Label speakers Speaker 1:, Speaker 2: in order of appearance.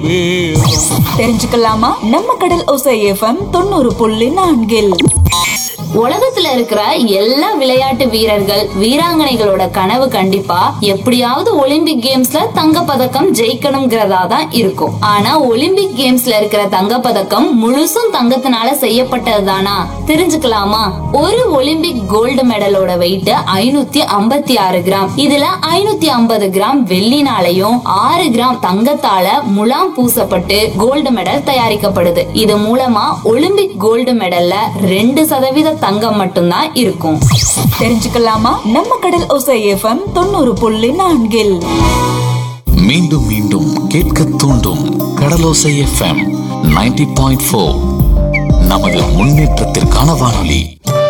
Speaker 1: தெரிஞ்சுக்கலாமா நம்ம கடல் ஒசை எஃப்எம் தொண்ணூறு புள்ளி நான்கில்
Speaker 2: உலகத்துல இருக்கிற எல்லா விளையாட்டு வீரர்கள் வீராங்கனைகளோட கனவு கண்டிப்பா எப்படியாவது ஒலிம்பிக் கேம்ஸ்ல தங்க பதக்கம் ஜெயிக்கணுங்கிறதா தான் இருக்கும் ஆனா ஒலிம்பிக் கேம்ஸ்ல இருக்கிற தங்க பதக்கம் முழுசும் தங்கத்தினால செய்யப்பட்டது தானா தெரிஞ்சுக்கலாமா ஒரு ஒலிம்பிக் கோல்டு மெடலோட வெயிட் ஐநூத்தி ஐம்பத்தி ஆறு கிராம் இதுல ஐநூத்தி ஐம்பது கிராம் வெள்ளினாலையும் ஆறு கிராம் தங்கத்தால முலாம் பூசப்பட்டு கோல்டு மெடல் தயாரிக்கப்படுது இது மூலமா ஒலிம்பிக் கோல்டு மெடல்ல ரெண்டு சதவீத தங்கம் மட்டும்தான் இருக்கும்
Speaker 1: தெரிஞ்சுக்கலாமா நம்ம கடல் ஒசை எஃப்எம் தொண்ணூறு புள்ளி நான்கில்
Speaker 3: மீண்டும் மீண்டும் கேட்க தூண்டும் கடலோசை எஃப்எம் 90.4 பாயிண்ட் நமது முன்னேற்றத்திற்கான வானொலி